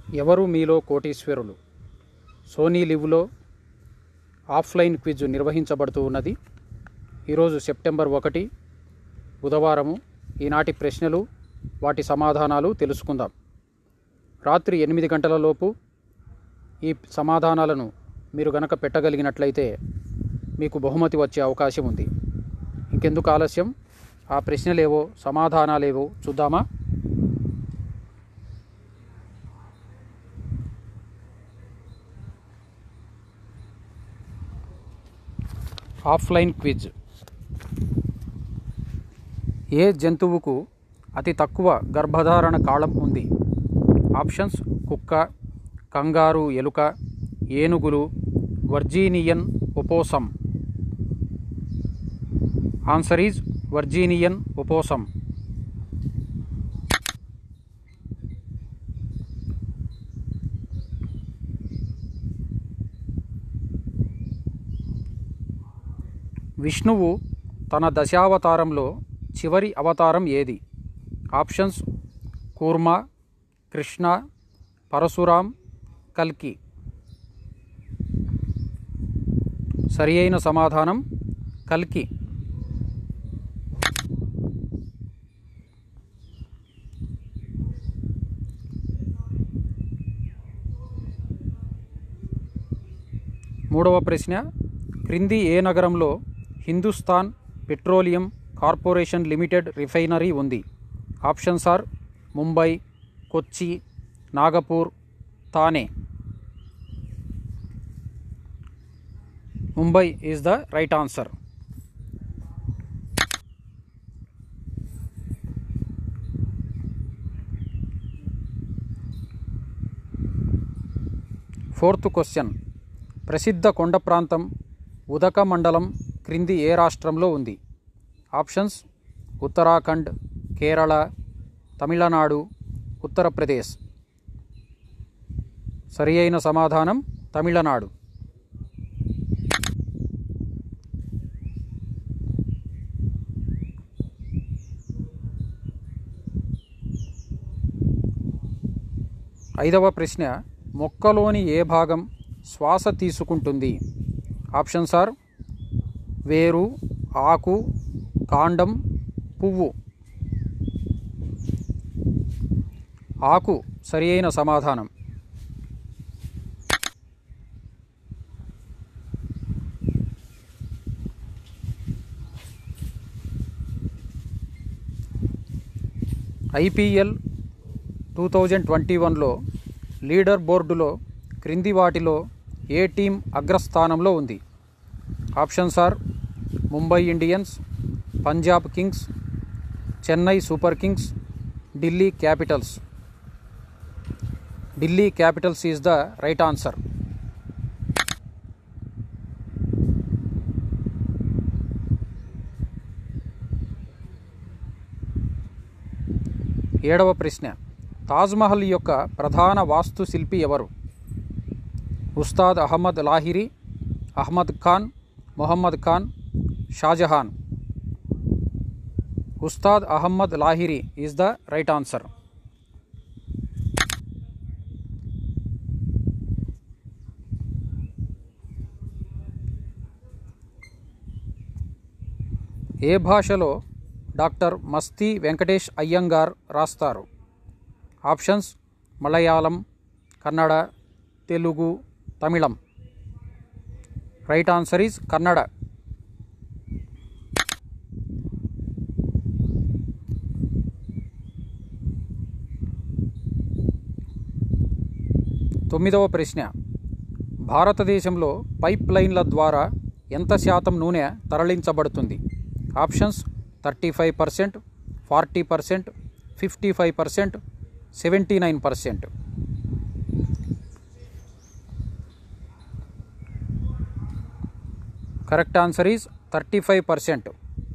ఎవరు మీలో కోటీశ్వరులు సోనీ లివ్లో ఆఫ్లైన్ క్విజ్ నిర్వహించబడుతూ ఉన్నది ఈరోజు సెప్టెంబర్ ఒకటి బుధవారము ఈనాటి ప్రశ్నలు వాటి సమాధానాలు తెలుసుకుందాం రాత్రి ఎనిమిది గంటలలోపు ఈ సమాధానాలను మీరు గనక పెట్టగలిగినట్లయితే మీకు బహుమతి వచ్చే అవకాశం ఉంది ఇంకెందుకు ఆలస్యం ఆ ప్రశ్నలేవో సమాధానాలేవో చూద్దామా ఆఫ్లైన్ క్విజ్ ఏ జంతువుకు అతి తక్కువ గర్భధారణ కాలం ఉంది ఆప్షన్స్ కుక్క కంగారు ఎలుక ఏనుగులు వర్జీనియన్ ఒపోసం ఆన్సర్ ఈజ్ వర్జీనియన్ ఒపోసం విష్ణువు తన దశావతారంలో చివరి అవతారం ఏది ఆప్షన్స్ కూర్మ కృష్ణ పరశురాం కల్కి సరి అయిన సమాధానం కల్కి మూడవ ప్రశ్న క్రింది ఏ నగరంలో Hindustan petroleum corporation limited refinery ఉంది options are Mumbai Kochi Nagpur Thane Mumbai is the right answer fourth question ప్రసిద్ధ కొండ ప్రాంతం ఉదక మండలం క్రింది ఏ రాష్ట్రంలో ఉంది ఆప్షన్స్ ఉత్తరాఖండ్ కేరళ తమిళనాడు ఉత్తరప్రదేశ్ సరి అయిన సమాధానం తమిళనాడు ఐదవ ప్రశ్న మొక్కలోని ఏ భాగం శ్వాస తీసుకుంటుంది ఆప్షన్స్ ఆర్ వేరు ఆకు కాండం పువ్వు ఆకు సరి అయిన సమాధానం ఐపీఎల్ టూ థౌజండ్ ట్వంటీ వన్లో లీడర్ బోర్డులో క్రింది వాటిలో ఏ టీం అగ్రస్థానంలో ఉంది options are Mumbai Indians Punjab Kings Chennai Super Kings Delhi Capitals Delhi Capitals is the right answer ఏడవ ప్రశ్న తాజ్మహల్ యొక్క ప్రధాన వాస్తుశిల్పి ఎవరు Ustad Ahmad Lahori Ahmad Khan Mohammad Khan Shah Jahan Ustad Ahmad Lahori is the right answer ఏ భాషలో డాక్టర్ మస్తీ వెంకటేష్ అయ్యంగార్ రాస్తారు options Malayalam Kannada Telugu Tamil right answer is Kannada తొమ్మిదవ ప్రశ్న భారతదేశంలో పైప్ లైన్ల ద్వారా ఎంత శాతం నూనె తరలించబడుతుంది options thirty five percent forty percent fifty five percent seventy nine percent correct answer is thirty five percent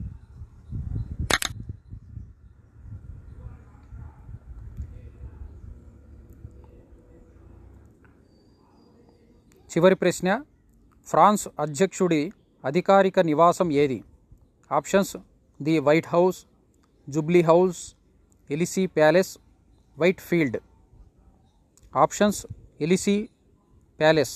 చివరి ప్రశ్న ఫ్రాన్స్ అధ్యక్షుడి అధికారిక నివాసం ఏది options the White House Jubilee House Elysee Palace white field options Elysee Palace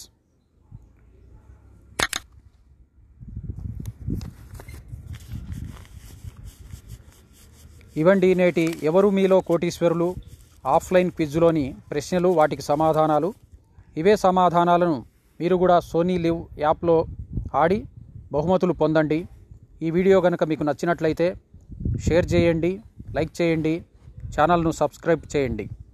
ఇవండి నేటి ఎవరు మీలో కోటీశ్వరులు ఆఫ్లైన్ క్విజ్లోని ప్రశ్నలు వాటికి సమాధానాలు ఇవే సమాధానాలను మీరు కూడా సోనీ లివ్ యాప్లో ఆడి బహుమతులు పొందండి ఈ వీడియో కనుక మీకు నచ్చినట్లయితే షేర్ చేయండి లైక్ చేయండి ఛానల్ను సబ్స్క్రైబ్ చేయండి